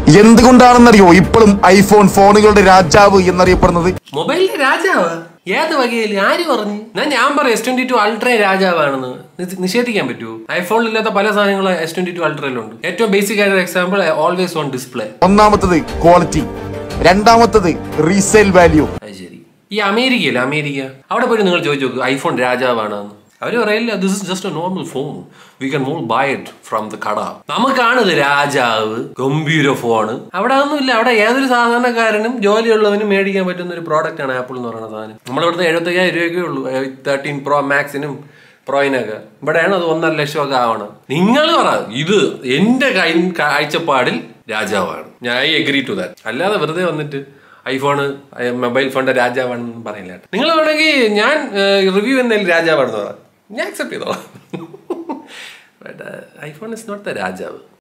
എന്തുകൊണ്ടാണെന്നറിയോ ഇപ്പോഴും ഐഫോൺ ഫോണുകളുടെ രാജാവ് എന്നറിയപ്പെടുന്നത് മൊബൈലിന്റെ രാജാവ് ഏത് വകയിൽ ആര് പറഞ്ഞു ഞാൻ ഞാൻ പറയാം എസ് ട്വന്റി ടു അൾട്ര രാജാവാണെന്ന് നി- നിഷേധിക്കാൻ പറ്റുമോ ഐഫോണിൽ ഇല്ലാത്ത പല സാധനങ്ങളും എസ് ട്വന്റി ടു അൾട്രയിലുണ്ട് ഏറ്റവും ബേസിക് ആയിട്ട് എക്സാമ്പിൾ ഓൾവേസ് ഓൺ ഡിസ്പ്ലേ ഒന്നാമത്തത് ക്വാളിറ്റി രണ്ടാമത്തത് റീസെയിൽ വാല്യൂ അത് ശരി ഈ അമേരിക്കയില്ല അമേരിക്ക അവിടെ പോയി നിങ്ങൾ ചോദിച്ചു നോക്ക് ഐഫോൺ രാജാവാണെന്ന് അവർ പറയില്ല this is just a normal phone we can mall buy it from the കട നമുക്കാണിത് രാജാവ് ഗംഭീര ഫോണ് അവിടെ ഒന്നുമില്ല അവിടെ ഏതൊരു സാധാരണക്കാരനും ജോലിയുള്ളവനും മേടിക്കാൻ പറ്റുന്ന ഒരു പ്രോഡക്റ്റ് ആണ് ആപ്പിൾ എന്ന് പറയുന്ന സാധനം നമ്മളിവിടുത്തെ എഴുപത്തയ്യായിരം രൂപയൊക്കെ ഉള്ളൂ തേർട്ടീൻ പ്രോ മാക്സിനും പ്രോയിനൊക്കെ ഇവിടെയാണ് അത് ഒന്നര ലക്ഷമൊക്കെ ആവണം നിങ്ങൾ പറ ഇത് എന്റെ കൈ കാഴ്ചപ്പാടിൽ രാജാവാണ് ഞാൻ ഐ എഗ്രി ടു ദാറ്റ് അല്ലാതെ വെറുതെ വന്നിട്ട് ഐഫോണ് മൊബൈൽ ഫോണിന്റെ രാജാവാണെന്ന് പറയില്ല നിങ്ങൾ വേണമെങ്കിൽ ഞാൻ റിവ്യൂ എന്തായാലും രാജാവാണെന്ന് പറയാം ഞാൻ അക്സെപ്റ്റ് ചെയ്തോളാം but iPhone is not the രാജാവ്